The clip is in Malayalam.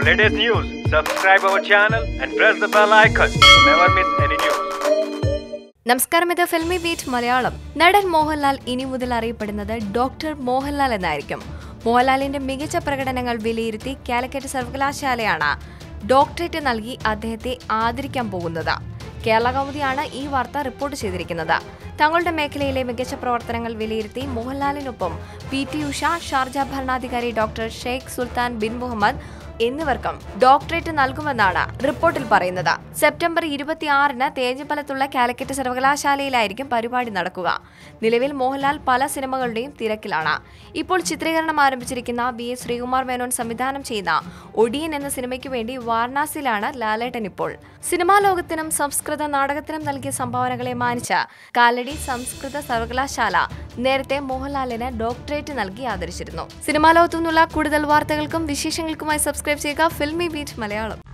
latest news, subscribe our channel and press the bell icon to never miss any news. നമസ്കാരം ഇത് ഫിൽമി ബീറ്റ് മലയാളം നടൻ മോഹൻലാൽ ഇനി മുതൽ അറിയപ്പെടുന്നത് ഡോക്ടർ മോഹൻലാൽ എന്നായിരിക്കും മോഹൻലാലിന്റെ മികച്ച പ്രകടനങ്ങൾ വിലയിരുത്തി കാലിക്കറ്റ് സർവകലാശാലയാണ് ഡോക്ടറേറ്റ് നൽകി അദ്ദേഹത്തെ ആദരിക്കാൻ പോകുന്നത് കേരള കൗമുദിയാണ് ഈ വാർത്ത റിപ്പോർട്ട് ചെയ്തിരിക്കുന്നത് തങ്ങളുടെ മേഖലയിലെ മികച്ച പ്രവർത്തനങ്ങൾ വിലയിരുത്തി മോഹൻലാലിനൊപ്പം പി ടി ഉഷ ഷാർജ ഭരണാധികാരി doctor Sheikh Sultan bin Muhammad എന്നിവർക്കും ഡോക്ടറേറ്റ് നൽകുമെന്നാണ് റിപ്പോർട്ടിൽ പറയുന്നത് സെപ്റ്റംബർ ഇരുപത്തിയാറിന് തേഞ്ഞിപ്പലത്തുള്ള കാലിക്കറ്റ് സർവകലാശാലയിലായിരിക്കും പരിപാടി നടക്കുക നിലവിൽ മോഹൻലാൽ പല സിനിമകളുടെയും തിരക്കിലാണ് ഇപ്പോൾ ചിത്രീകരണം ആരംഭിച്ചിരിക്കുന്ന ബി എസ് ശ്രീകുമാർ മേനോൻ സംവിധാനം ചെയ്യുന്ന ഒടിയൻ എന്ന സിനിമയ്ക്ക് വേണ്ടി വാരണാസിയിലാണ് ലാലേട്ടൻ ഇപ്പോൾ സിനിമാ ലോകത്തിനും സംസ്കൃത നാടകത്തിനും നൽകിയ സംഭാവനകളെ മാനിച്ച് കാലടി സംസ്കൃത സർവകലാശാല നേരത്തെ മോഹൻലാലിന് ഡോക്ടറേറ്റ് നൽകി ആദരിച്ചിരുന്നു സിനിമാ ലോകത്തു നിന്നുള്ള കൂടുതൽ വാർത്തകൾക്കും വിശേഷങ്ങൾക്കുമായി സബ്സ്ക്രൈബ് ചെയ്യുക ഫിൽമി ബീറ്റ് മലയാളം